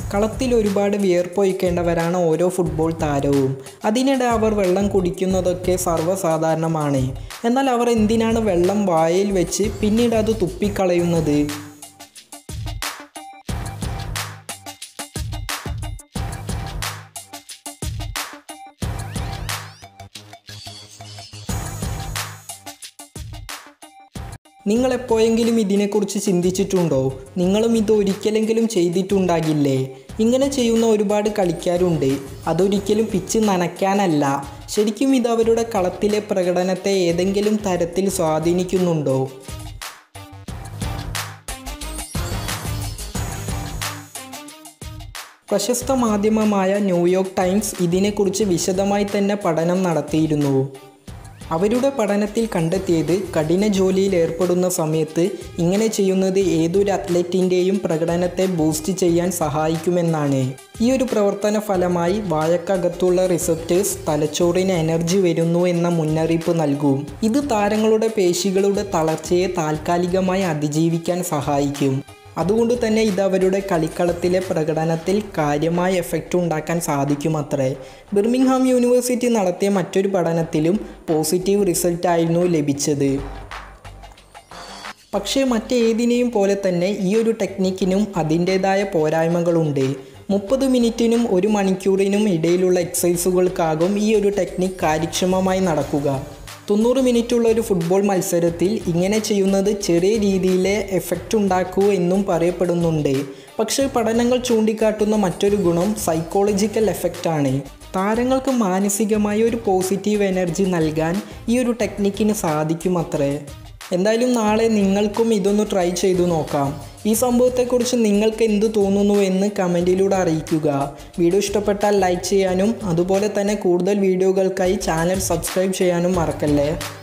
കളത്തിൽ ഒരുപാട് വിയർപ്പൊഴിക്കേണ്ടവരാണ് ഓരോ ഫുട്ബോൾ താരവും അതിനിടെ അവർ വെള്ളം കുടിക്കുന്നതൊക്കെ സർവ്വസാധാരണമാണ് എന്നാൽ അവർ എന്തിനാണ് വെള്ളം വായിൽ വെച്ച് പിന്നീട് അത് തുപ്പിക്കളയുന്നത് നിങ്ങൾ എപ്പോഴെങ്കിലും ഇതിനെക്കുറിച്ച് ചിന്തിച്ചിട്ടുണ്ടോ നിങ്ങളും ഇത് ഒരിക്കലെങ്കിലും ചെയ്തിട്ടുണ്ടാകില്ലേ ഇങ്ങനെ ചെയ്യുന്ന ഒരുപാട് കളിക്കാരുണ്ട് അതൊരിക്കലും പിച്ച് നനയ്ക്കാനല്ല ശരിക്കും ഇത് അവരുടെ കളത്തിലെ പ്രകടനത്തെ ഏതെങ്കിലും തരത്തിൽ സ്വാധീനിക്കുന്നുണ്ടോ പ്രശസ്ത മാധ്യമമായ ന്യൂയോർക്ക് ടൈംസ് ഇതിനെക്കുറിച്ച് വിശദമായി തന്നെ പഠനം നടത്തിയിരുന്നു അവരുടെ പഠനത്തിൽ കണ്ടെത്തിയത് കഠിന ജോലിയിൽ ഏർപ്പെടുന്ന സമയത്ത് ഇങ്ങനെ ചെയ്യുന്നത് ഏതൊരു അത്ലറ്റിൻ്റെയും പ്രകടനത്തെ ബൂസ്റ്റ് ചെയ്യാൻ സഹായിക്കുമെന്നാണ് ഈ ഒരു പ്രവർത്തന ഫലമായി വായക്കകത്തുള്ള റിസപ്റ്റേഴ്സ് തലച്ചോറിന് എനർജി വരുന്നു എന്ന മുന്നറിയിപ്പ് നൽകും ഇത് താരങ്ങളുടെ പേശികളുടെ തളർച്ചയെ താൽക്കാലികമായി അതിജീവിക്കാൻ സഹായിക്കും അതുകൊണ്ട് തന്നെ ഇത് അവരുടെ കളിക്കളത്തിലെ പ്രകടനത്തിൽ കാര്യമായ എഫക്റ്റ് ഉണ്ടാക്കാൻ സാധിക്കുമത്രേ ബിർമിംഗ്ഹാം യൂണിവേഴ്സിറ്റി നടത്തിയ മറ്റൊരു പഠനത്തിലും പോസിറ്റീവ് റിസൾട്ടായിരുന്നു ലഭിച്ചത് പക്ഷേ മറ്റേതിനെയും പോലെ തന്നെ ഈ ഒരു ടെക്നിക്കിനും അതിൻ്റേതായ പോരായ്മകളുണ്ട് മുപ്പത് മിനിറ്റിനും ഒരു മണിക്കൂറിനും ഇടയിലുള്ള എക്സസൈസുകൾക്കാകും ഈ ഒരു ടെക്നിക്ക് കാര്യക്ഷമമായി നടക്കുക തൊണ്ണൂറ് മിനിറ്റുള്ള ഒരു ഫുട്ബോൾ മത്സരത്തിൽ ഇങ്ങനെ ചെയ്യുന്നത് ചെറിയ രീതിയിലെ എഫക്റ്റ് ഉണ്ടാക്കൂ എന്നും പറയപ്പെടുന്നുണ്ട് പക്ഷേ പഠനങ്ങൾ ചൂണ്ടിക്കാട്ടുന്ന മറ്റൊരു ഗുണം സൈക്കോളജിക്കൽ എഫക്റ്റാണ് താരങ്ങൾക്ക് മാനസികമായ ഒരു പോസിറ്റീവ് എനർജി നൽകാൻ ഈ ഒരു ടെക്നിക്കിന് സാധിക്കുമത്രേ എന്തായാലും നാളെ നിങ്ങൾക്കും ഇതൊന്ന് ട്രൈ ചെയ്തു നോക്കാം ഈ സംഭവത്തെക്കുറിച്ച് നിങ്ങൾക്ക് എന്ത് തോന്നുന്നു എന്ന് കമൻറ്റിലൂടെ അറിയിക്കുക വീഡിയോ ഇഷ്ടപ്പെട്ടാൽ ലൈക്ക് ചെയ്യാനും അതുപോലെ തന്നെ കൂടുതൽ വീഡിയോകൾക്കായി ചാനൽ സബ്സ്ക്രൈബ് ചെയ്യാനും മറക്കല്ലേ